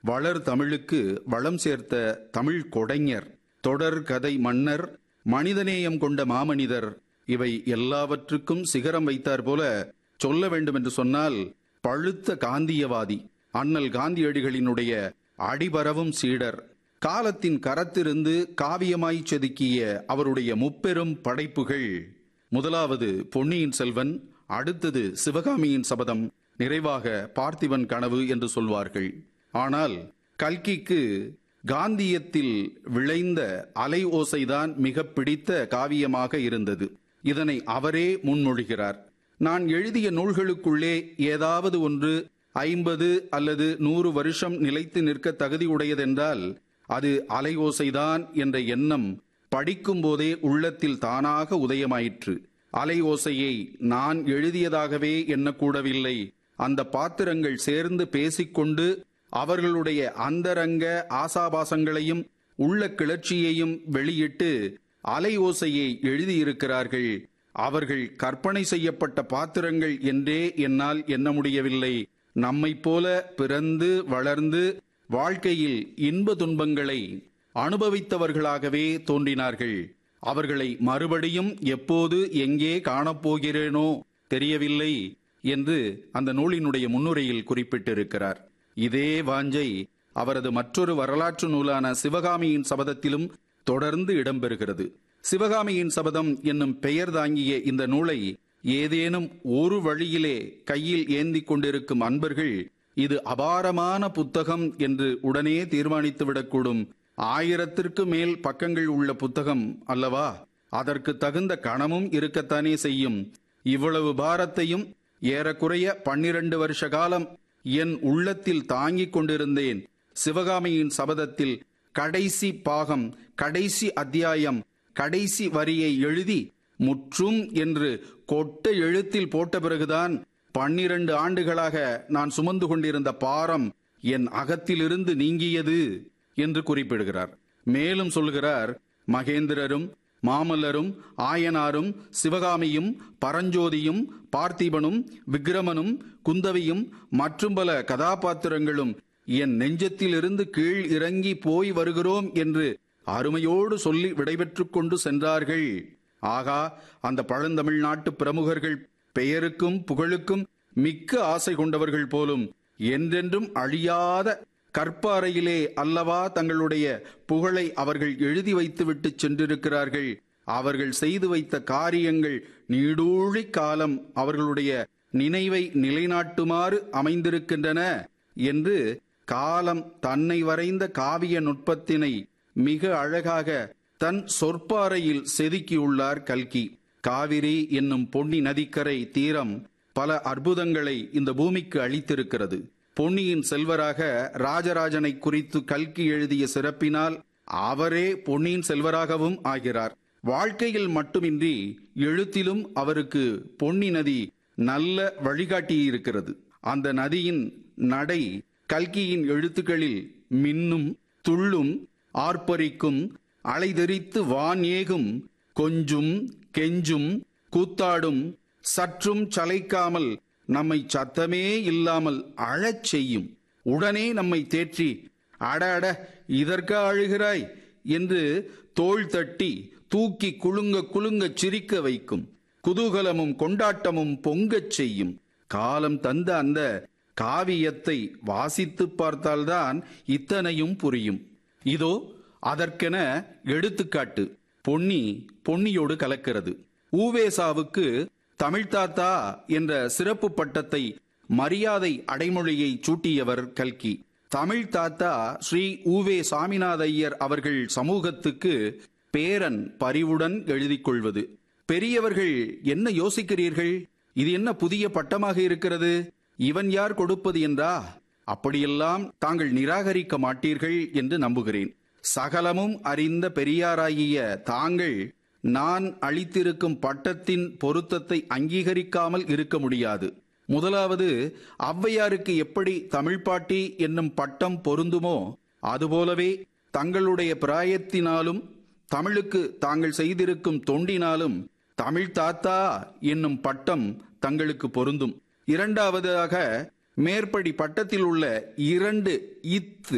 வளர் தமிழுக்கு வளம் சேர்த்த தமிழ் கொடைஞர் தொடர் கதை மன்னர் மனிதநேயம் கொண்ட மாமனிதர் இவை எல்லாவற்றுக்கும் சிகரம் வைத்தார் போல சொல்ல வேண்டும் என்று சொன்னால் பழுத்த காந்தியவாதி அண்ணல் காந்தியடிகளினுடைய அடிபரவும் சீடர் காலத்தின் கரத்திருந்து காவியமாய் செதுக்கிய அவருடைய முப்பெரும் படைப்புகள் முதலாவது பொன்னியின் செல்வன் அடுத்தது சிவகாமியின் சபதம் நிறைவாக பார்த்திபன் கனவு என்று சொல்வார்கள் ஆனால் கல்கிக்கு காந்தியத்தில் விளைந்த அலை ஓசைதான் மிக பிடித்த காவியமாக இருந்தது இதனை அவரே முன்மொழிகிறார் நான் எழுதிய நூல்களுக்குள்ளே ஏதாவது ஒன்று ஐம்பது அல்லது நூறு வருஷம் நிலைத்து நிற்க தகுதியுடையதென்றால் அது அலை ஓசைதான் என்ற எண்ணம் படிக்கும் போதே உள்ளத்தில் தானாக உதயமாயிற்று அலை ஓசையை நான் எழுதியதாகவே எண்ணக்கூடவில்லை அந்த பாத்திரங்கள் சேர்ந்து பேசிக்கொண்டு அவர்களுடைய அந்தரங்க ஆசாபாசங்களையும் உள்ள கிளர்ச்சியையும் வெளியிட்டு அலை ஓசையை எழுதியிருக்கிறார்கள் அவர்கள் கற்பனை செய்யப்பட்ட பாத்திரங்கள் என்றே என்னால் எண்ண முடியவில்லை நம்மைப் போல பிறந்து வளர்ந்து வாழ்க்கையில் இன்ப துன்பங்களை அனுபவித்தவர்களாகவே தோன்றினார்கள் அவர்களை மறுபடியும் எப்போது எங்கே காணப்போகிறேனோ தெரியவில்லை என்று அந்த நூலினுடைய முன்னுரையில் குறிப்பிட்டிருக்கிறார் இதே வாஞ்சை அவரது மற்றொரு வரலாற்று நூலான சிவகாமியின் சபதத்திலும் தொடர்ந்து இடம்பெறுகிறது சிவகாமியின் சபதம் என்னும் பெயர் தாங்கிய இந்த நூலை ஏதேனும் ஒரு வழியிலே கையில் ஏந்தி கொண்டிருக்கும் அன்பர்கள் இது அபாரமான புத்தகம் என்று உடனே தீர்மானித்துவிடக்கூடும் ஆயிரத்திற்கு மேல் பக்கங்கள் உள்ள புத்தகம் அல்லவா அதற்கு தகுந்த கணமும் இருக்கத்தானே செய்யும் இவ்வளவு பாரத்தையும் ஏறக்குறைய பன்னிரண்டு வருஷ காலம் என் உள்ளத்தில் தாங்கிக் கொண்டிருந்தேன் சிவகாமியின் சபதத்தில் கடைசி பாகம் கடைசி அத்தியாயம் கடைசி வரியை எழுதி முற்றும் என்று கொட்ட எழுத்தில் போட்ட பிறகுதான் பன்னிரண்டு ஆண்டுகளாக நான் சுமந்து கொண்டிருந்த பாரம் என் அகத்திலிருந்து நீங்கியது என்று குறிப்பிடுகிறார் மேலும் சொல்கிறார் மகேந்திரரும் மாமல்லரும் ஆயனாரும் சிவகாமியும் பரஞ்சோதியும் பார்த்திபனும் விக்ரமனும் குந்தவியும் மற்றும் பல கதாபாத்திரங்களும் என் நெஞ்சத்திலிருந்து கீழ் இறங்கி போய் வருகிறோம் என்று அருமையோடு சொல்லி விடைபெற்றுக் கொண்டு சென்றார்கள் ஆகா அந்த பழந்தமிழ்நாட்டு பிரமுகர்கள் பெயருக்கும் புகழுக்கும் மிக்க ஆசை கொண்டவர்கள் போலும் என்றென்றும் அழியாத கற்பாறையிலே அல்லவா தங்களுடைய புகழை அவர்கள் எழுதி வைத்துவிட்டு சென்றிருக்கிறார்கள் அவர்கள் செய்து வைத்த காரியங்கள் நீடூழி காலம் அவர்களுடைய நினைவை நிலைநாட்டுமாறு அமைந்திருக்கின்றன என்று காலம் தன்னை வரைந்த காவிய நுட்பத்தினை மிக அழகாக தன் சொற்பாறையில் செதுக்கியுள்ளார் கல்கி காவிரி என்னும் பொன்னி நதிக்கரை தீரம் பல அற்புதங்களை இந்த பூமிக்கு அளித்திருக்கிறது பொன்னியின் செல்வராக ராஜராஜனை குறித்து கல்கி எழுதிய சிறப்பினால் அவரே பொன்னியின் செல்வராகவும் ஆகிறார் வாழ்க்கையில் மட்டுமின்றி எழுத்திலும் அவருக்கு பொன்னி நதி நல்ல வழிகாட்டியிருக்கிறது அந்த நதியின் நடை கல்கியின் எழுத்துக்களில் மின்னும் துள்ளும் ஆர்ப்பரிக்கும் அலைதெறித்து வான் ஏகும் கொஞ்சும் கெஞ்சும் கூத்தாடும் சற்றும் சளைக்காமல் நம்மை சத்தமே இல்லாமல் அழச் செய்யும் உடனே நம்மை தேற்றி அட அட இதற்கா அழுகிறாய் என்று தோள் தட்டி தூக்கி குலுங்க குலுங்க சிரிக்க வைக்கும் குதூகலமும் கொண்டாட்டமும் பொங்கச் செய்யும் காலம் தந்த அந்த காவியத்தை வாசித்து பார்த்தால்தான் இத்தனையும் புரியும் இதோ அதற்கென எடுத்துக்காட்டு பொன்னி பொன்னியோடு கலக்கிறது ஊவேசாவுக்கு தமிழ்தாத்தா என்ற சிறப்பு பட்டத்தை மரியாதை அடைமொழியை சூட்டியவர் கல்கி தமிழ் தாத்தா ஸ்ரீ உவே சாமிநாத ஐயர் அவர்கள் சமூகத்துக்கு பேரன் பரிவுடன் எழுதிக் கொள்வது பெரியவர்கள் என்ன யோசிக்கிறீர்கள் இது என்ன புதிய பட்டமாக இருக்கிறது இவன் யார் கொடுப்பது என்றா அப்படியெல்லாம் தாங்கள் நிராகரிக்க மாட்டீர்கள் என்று நம்புகிறேன் சகலமும் அறிந்த பெரியாராகிய தாங்கள் நான் அளித்திருக்கும் பட்டத்தின் பொருத்தத்தை அங்கீகரிக்காமல் இருக்க முடியாது முதலாவது ஔவையாருக்கு எப்படி தமிழ்பாட்டி என்னும் பட்டம் பொருந்துமோ அதுபோலவே தங்களுடைய பிராயத்தினாலும் தமிழுக்கு தாங்கள் செய்திருக்கும் தொண்டினாலும் தமிழ் தாத்தா என்னும் பட்டம் தங்களுக்கு பொருந்தும் இரண்டாவதாக மேற்படி பட்டத்தில் உள்ள இரண்டு இத்து